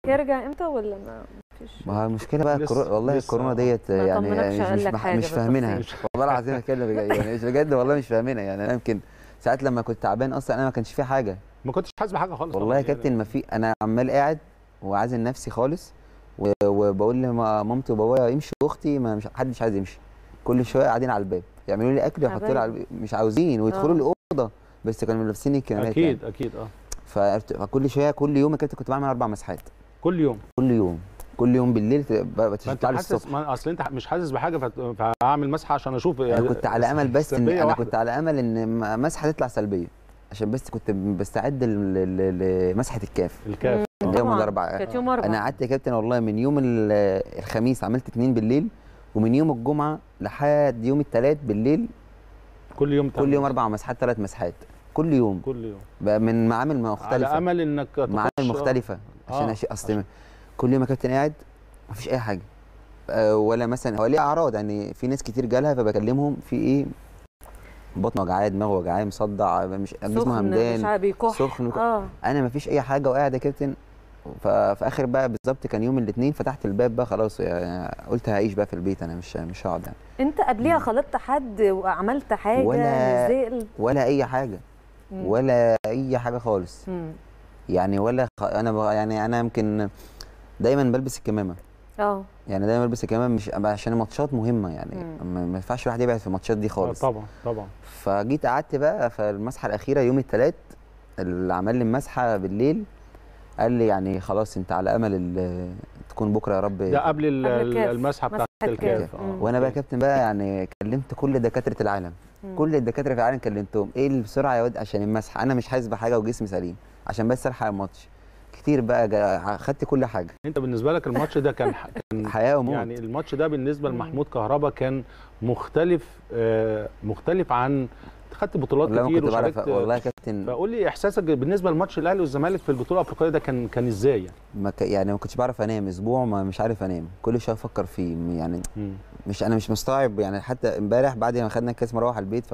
يرجع امتى ولا ما فيش ما هو المشكله بقى لسه- الكورونا والله لسه الكورونا آه. ديت ما يعني طمنكش قال مش لك مح- حاجة مش فاهمينها بالتفصيل. والله العظيم اتكلم بجد يعني مش بجد والله مش فاهمينها يعني انا يمكن ساعات لما كنت تعبان اصلا انا ما كانش في حاجه ما كنتش حاسس بحاجه خالص والله طبعاً يا كابتن ما في انا عمال قاعد وعازل نفسي خالص و- وبقول لمامتي وبابايا يمشي واختي ما مش حدش عايز يمشي كل شويه قاعدين على الباب يعملوا لي اكل يحطوا لي على الباب مش عاوزين ويدخلوا آه. لي الاوضه بس كانوا لابسين الكمامات اكيد اكيد اه يعني. ف- فكل شويه كل يوم يا كابتن كنت بعمل اربع مسحات كل يوم كل يوم كل يوم بالليل تبقى ما انت بتشتغل حاسس الصبح ما اصل انت مش حاسس بحاجه فت- فاعمل مسحه عشان اشوف انا كنت على امل بس ان سلبية انا واحدة. كنت على امل ان م- مسحه تطلع سلبيه عشان بس كنت بستعد ل- ل- لمسحه الكاف الكاف اللي هي يوم طبعاً. الاربعاء كانت يوم اربعة انا قعدت يا كابتن والله من يوم ال- الخميس عملت اتنين بالليل ومن يوم الجمعه لحد يوم الثلاث بالليل كل يوم كل يوم اربع مسحات ثلاث مسحات كل يوم كل يوم بقى من معامل على مختلفه امل انك معامل تخش- مختلفه عشان آه، اشيء اصل عشان- كل يوم يا كابتن قاعد مفيش اي حاجه آه، ولا مثلا هو ليه اعراض يعني في ناس كتير جالها فبكلمهم في ايه بطن وجعاه دماغ وجعاه مصدع مش جسمه سخن مش همدان عارف بيكح سخن وك- اه انا مفيش اي حاجه وقاعد يا كابتن ففي اخر بقى بالظبط كان يوم الاثنين فتحت الباب بقى خلاص يعني قلت هعيش بقى في البيت انا مش مش هقعد يعني انت قبليها خلطت حد وعملت حاجه ولا- نزل ولا اي حاجه مم. ولا اي حاجه خالص مم. يعني ولا خ... انا ب... يعني انا يمكن دايما بلبس الكمامه اه يعني دايما بلبس الكمامه مش عشان الماتشات مهمه يعني مم. ما ما ينفعش الواحد يبعد في الماتشات دي آه، خالص طبعا طبعا فجيت قعدت بقى في المسحه الاخيره يوم الثلاث اللي عمل لي المسحه بالليل قال لي يعني خلاص انت على امل ال- تكون بكره يا رب ده قبل ال- قبل الكاف. المسحه بتاعت مسحة الكاف الكاف. آه. مم. وانا بقى كابتن بقى يعني كلمت كل دكاتره العالم مم. كل الدكاتره في العالم كلمتهم ايه اللي بسرعه يا واد عشان المسحه انا مش حاسس بحاجه وجسمي سليم عشان بس الحق الماتش كتير بقى جا- خدت كل حاجه انت بالنسبه لك الماتش ده كان ح- كان حياه وموت يعني الماتش ده بالنسبه مم. لمحمود كهربا كان مختلف آه، مختلف عن خدت بطولات والله ما كتير كنت بعرف وشاركت والله يا كابتن فقول لي احساسك بالنسبه لماتش الاهلي والزمالك في البطوله الافريقيه ده كان كان ازاي يعني ما ك... يعني ما كنتش بعرف انام اسبوع ما مش عارف انام كل شويه افكر فيه يعني مم. مش انا مش مستوعب يعني حتى امبارح بعد ما خدنا الكاس مروح البيت ف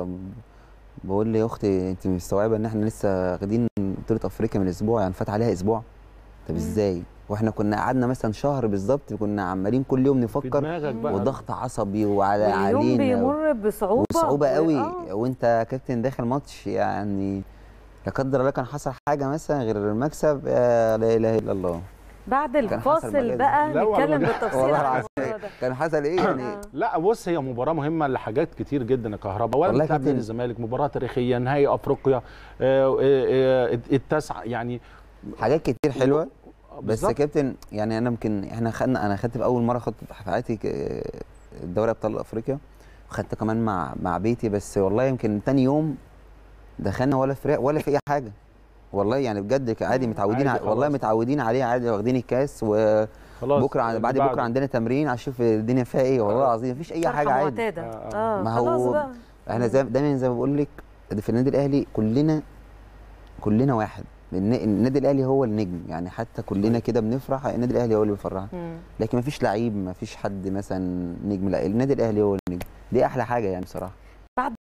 بقول لي يا اختي انت مستوعبه ان احنا لسه واخدين بطوله افريقيا من اسبوع يعني فات عليها اسبوع طب مم. ازاي واحنا كنا قعدنا مثلا شهر بالظبط كنا عمالين كل يوم في نفكر دماغك بقى وضغط عصبي وعلى واليوم علينا بيمر بصعوبه وصعوبه قوي آه. وانت يا كابتن داخل ماتش يعني لا قدر الله كان حصل حاجه مثلا غير المكسب يا لا اله الا الله بعد كان حصل الفاصل مجال. بقى لا والله نتكلم بجد. بالتفصيل والله عن العظيم الموضوع ده كان حصل ايه يعني آه. لا بص هي مباراه مهمه لحاجات كتير جدا يا كهربا ولا والله بتلعب كابتن. نادي الزمالك مباراه تاريخيه نهائي افريقيا آه، آه، آه، التاسعه يعني حاجات كتير حلوه بس يا بالظبط. كابتن يعني انا يمكن احنا خدنا انا خدت في اول مره خدت في حياتي ك- دوري ابطال افريقيا وخدت كمان مع مع بيتي بس والله يمكن تاني يوم دخلنا ولا فرق ولا في اي حاجه والله يعني بجد ك- عادي مم. متعودين عادي ع- والله خلاص. متعودين عليه عادي واخدين الكاس خلاص وبكره عن- اللي بعد بعده. بكره عندنا تمرين عشان اشوف الدنيا فيها ايه والله آه. العظيم مفيش اي شرحة حاجه عادي معتاده آه، اه ما خلاص هو بقى احنا مم. زي دايما زي ما بقول لك في النادي الاهلي كلنا كلنا واحد الن- النادي الاهلي هو النجم يعني حتى كلنا كده بنفرح النادي الاهلي هو اللي بيفرحنا مم. لكن مفيش لعيب مفيش حد مثلا نجم لا النادي الاهلي هو النجم دي احلى حاجه يعني بصراحه